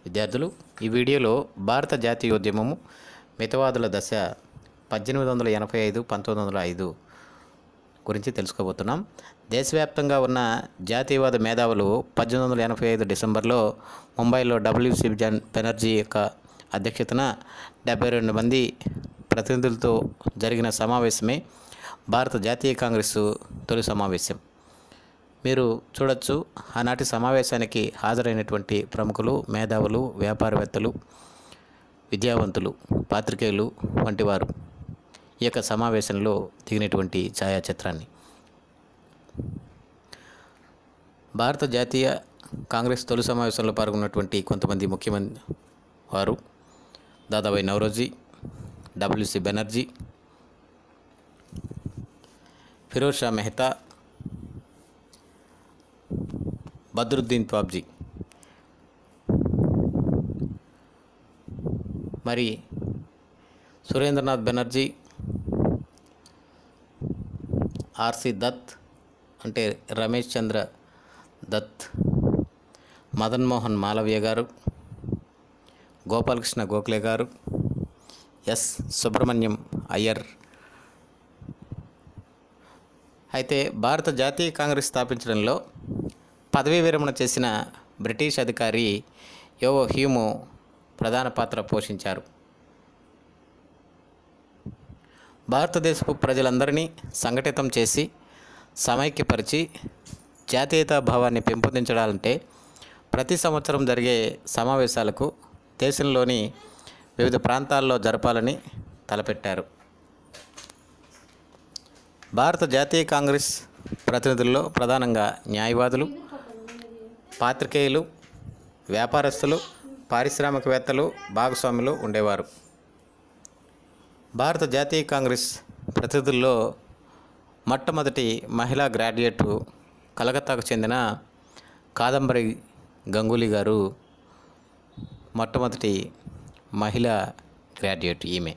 విద్యార్థులు ఈ వీడియోలో భారత జాతీయోద్యమము మితవాదుల దశ పద్దెనిమిది వందల ఎనభై ఐదు పంతొమ్మిది వందల ఐదు గురించి తెలుసుకోబోతున్నాం దేశవ్యాప్తంగా ఉన్న జాతీయవాద మేధావులు పద్దెనిమిది వందల ఎనభై ఐదు డిసెంబర్లో ముంబైలో డబ్ల్యూసి జన్ బెనర్జీ యొక్క అధ్యక్షతన డెబ్బై రెండు మంది ప్రతినిధులతో జరిగిన సమావేశమే భారత జాతీయ కాంగ్రెస్ తొలి సమావేశం మీరు చూడొచ్చు ఆనాటి సమావేశానికి హాజరైనటువంటి ప్రముఖులు మేధావులు వ్యాపారవేత్తలు విద్యావంతులు పాత్రికేయులు వంటి వారు ఈ యొక్క సమావేశంలో దిగినటువంటి ఛాయాచిత్రాన్ని భారత జాతీయ కాంగ్రెస్ తొలి సమావేశంలో పాల్గొన్నటువంటి కొంతమంది ముఖ్యమంత్రి వారు దాదాబాయి నవరోజీ డబ్ల్యూసి బెనర్జీ ఫిరోజ్ షా మెహతా బద్రుద్దీన్ త్వాబ్జీ మరి సురేంద్రనాథ్ బెనర్జీ ఆర్సి దత్ అంటే రమేష్ చంద్ర దత్ మదన్ మోహన్ మాలవ్య గారు గోపాలకృష్ణ గోఖలే గారు ఎస్ సుబ్రహ్మణ్యం అయ్యర్ అయితే భారత జాతీయ కాంగ్రెస్ స్థాపించడంలో పదవీ విరమణ చేసిన బ్రిటిష్ అధికారి యోవో హ్యూమో ప్రధాన పాత్ర పోషించారు భారతదేశపు ప్రజలందరినీ సంఘటితం చేసి సమైక్యపరిచి జాతీయతా భావాన్ని పెంపొందించడాలంటే ప్రతి సంవత్సరం జరిగే సమావేశాలకు దేశంలోని వివిధ ప్రాంతాల్లో జరపాలని తలపెట్టారు భారత జాతీయ కాంగ్రెస్ ప్రతినిధుల్లో ప్రధానంగా న్యాయవాదులు పాత్రికేయులు వ్యాపారస్తులు పారిశ్రామికవేత్తలు భాగస్వాములు ఉండేవారు భారత జాతీయ కాంగ్రెస్ ప్రతినిధుల్లో మొట్టమొదటి మహిళా గ్రాడ్యుయేట్ కలకత్తాకు చెందిన కాదంబరి గంగూలీ గారు మొట్టమొదటి మహిళా గ్రాడ్యుయేట్ ఈమె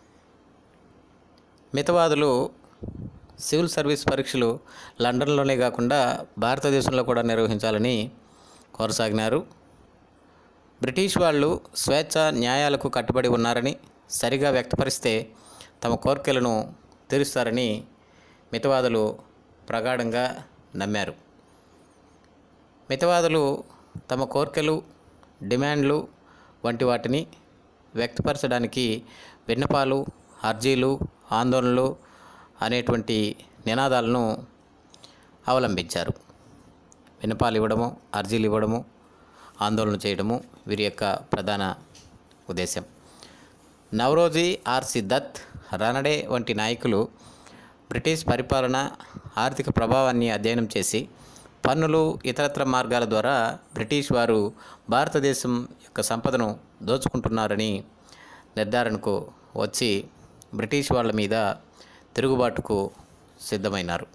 మితవాదులు సివిల్ సర్వీస్ పరీక్షలు లండన్లోనే కాకుండా భారతదేశంలో కూడా నిర్వహించాలని కొనసాగినారు బ్రిటిష్ వాళ్ళు స్వేచ్ఛ న్యాయాలకు కట్టుబడి ఉన్నారని సరిగా వ్యక్తపరిస్తే తమ కోరికలను తీరుస్తారని మితవాదులు ప్రగాఢంగా నమ్మారు మితవాదులు తమ కోరికలు డిమాండ్లు వంటి వాటిని వ్యక్తపరచడానికి విన్నపాలు అర్జీలు ఆందోళనలు అనేటువంటి నినాదాలను అవలంబించారు విన్నపాలు ఇవ్వడము అర్జీలు ఇవ్వడము ఆందోళన చేయడము వీరి యొక్క ప్రధాన ఉద్దేశం నవరోజీ ఆర్సి దత్ రనడే వంటి నాయకులు బ్రిటిష్ పరిపాలన ఆర్థిక ప్రభావాన్ని అధ్యయనం చేసి పన్నులు ఇతరత్ర మార్గాల ద్వారా బ్రిటిష్ వారు భారతదేశం యొక్క సంపదను దోచుకుంటున్నారని నిర్ధారణకు వచ్చి బ్రిటిష్ వాళ్ళ మీద తిరుగుబాటుకు సిద్ధమైనారు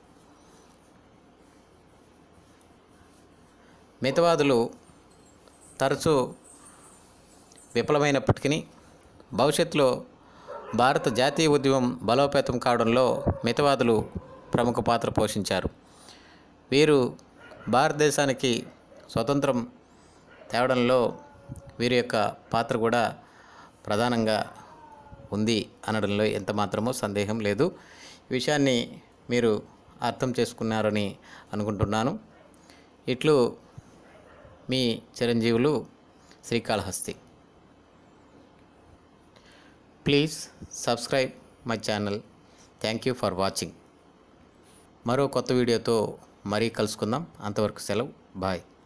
మితవాదులు తరచూ విఫలమైనప్పటికీ భవిష్యత్తులో భారత జాతీయ ఉద్యమం బలోపేతం కావడంలో మితవాదులు ప్రముఖ పాత్ర పోషించారు వీరు భారతదేశానికి స్వతంత్రం తేవడంలో వీరి యొక్క పాత్ర కూడా ప్రధానంగా ఉంది అనడంలో ఎంత మాత్రమో సందేహం లేదు ఈ విషయాన్ని మీరు అర్థం చేసుకున్నారని అనుకుంటున్నాను ఇట్లు మీ చిరంజీవులు Srikalahasti please subscribe my channel thank you for watching మరో కొత్త వీడియోతో మరీ కలుసుకుందాం అంతవరకు సెలవు బాయ్